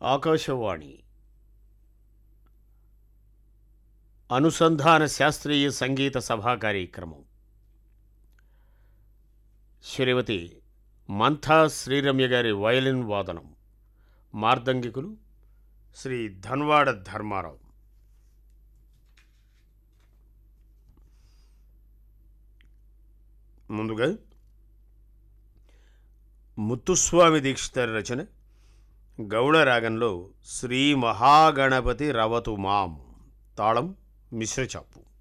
ఆకాశవాణి అనుసంధాన శాస్త్రీయ సంగీత సభా కార్యక్రమం శ్రీమతి మంథా శ్రీరమ్య గారి వయలిన్ వాదనం మార్దంగికులు శ్రీ ధన్వాడ ధర్మారావు ముందుగా ముత్తుస్వామి దీక్షితర్ రచన గౌడ రాగంలో శ్రీ మహాగణపతి రవతు మాం తాళం మిశ్రచాపు